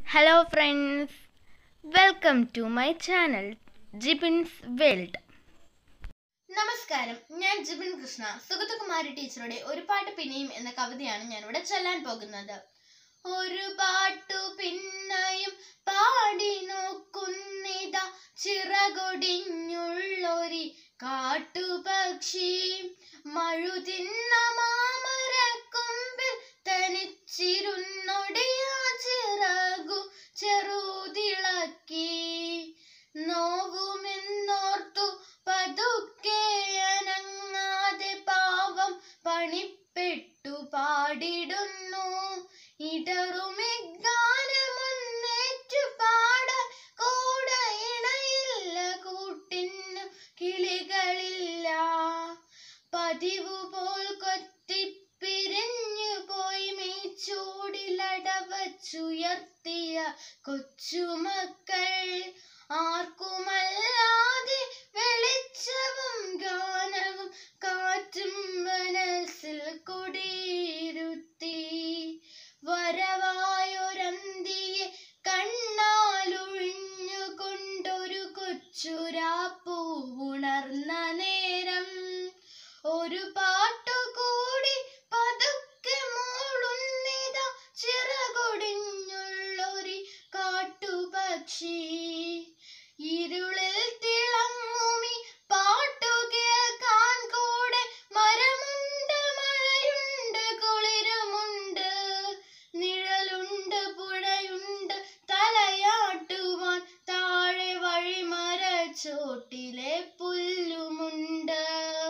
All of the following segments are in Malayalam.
hello friends welcome to my channel Jibin's world നമസ്കാരം ഞാൻ ജിബിൻ കൃഷ്ണ സുഗതകുമാരി ടീച്ചറുടെ ഒരു പാട്ട് പിന്നെയും എന്ന കവിതയാണ് ഞാൻ ഇവിടെ ചൊല്ലാൻ പോകുന്നത് ഒരു പാട്ടു പിന്നെയും പാടി നോക്കുന്നിത ചിറകൊടിഞ്ഞുള്ളൊരി കാട്ടുപക്ഷി മഴുതിന്ന മാമരക്കൊമ്പിൽ തനിച്ചിരുന്നൊടിയാ ചിറകു ചെറുതിളക്കി നോവുമെന്നോർത്തു പതുക്കെ അനങ്ങാതെ പാവം പണിപ്പെട്ടു പാടിടുന്നു ഇടറുമിഗാനമൊന്നേറ്റു പാടാൻ കൂടെ ഇണയില്ല കൂട്ടിന്നു കിളികളില്ല പതിവു പോൽ കൊത്തിപ്പിരിഞ്ഞു പോയി മീച്ചൂടിലടവച്ചുയർത്തിയ കൊച്ചുമക്കൾ ആർക്കുമല്ലാതെ വെളിച്ചവും ഗാനവും കാറ്റും മനസ്സിൽ കുടിയിരുത്തി വരവായൊരന്തിയെ കണ്ണാലൊഴിഞ്ഞുകൊണ്ടൊരു കൊച്ചുരാപ്പൂ ഉണർന്ന നേരം ഒരു പാട്ടുകൂടി പതുക്കെ മൂളുന്നിത ചിറകൊടിഞ്ഞുള്ളൊരു കാട്ടുപക്ഷി ഇരുളിൽ തിളങ്ങുമി പാട്ടു കേൾക്കാൻ കൂടെ മരമുണ്ട് മഴയുണ്ട് കുളിരുമുണ്ട് നിഴലുണ്ട് പുഴയുണ്ട് തലയാട്ടുവാൻ താഴെ വഴിമരച്ചോട്ടിലെ പുല്ലുമുണ്ട്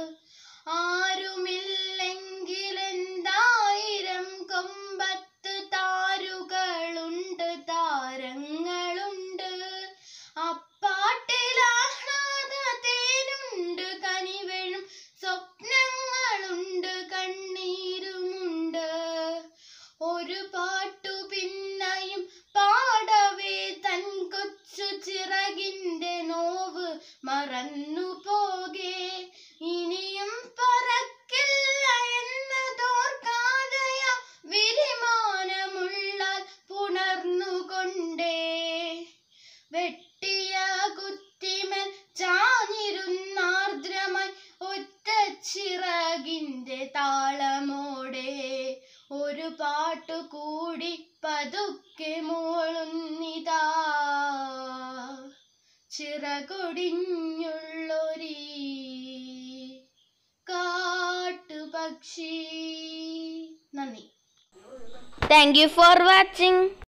ആരുമില്ലെങ്കിലെന്തായിരം കൊമ്പത്ത് താരുകളുണ്ട് താരങ്ങളുണ്ട് അപ്പാട്ടിലാഹ്ലാദ തേനുണ്ട് കനിവഴും സ്വപ്നങ്ങളുണ്ട് കണ്ണീരുമുണ്ട് ഒരു പാട്ടു പിന്നെയും പാടവേ തൻ കൊച്ചു ചിറകിന്റെ നോവ് മറന്നു പോകെ ഇനിയും പറക്കില്ല എന്നതോർക്കാതെയ വിരിമാനമുള്ളാൽ പുണർന്നുകൊണ്ടേ വെട്ടിയ കുത്തിമേൽ ചാഞ്ഞിരുന്നാർദ്രമായി ഒറ്റ ചിറകിന്റെ താളമോടെ ഒരു പാട്ടു കൂടി പതുക്കെ മോളുന്നിതാ ചിറകൊടിഞ്ഞുള്ളൊരീ കാട്ടുപക്ഷി നന്ദി താങ്ക് യു ഫോർ വാച്ചിങ്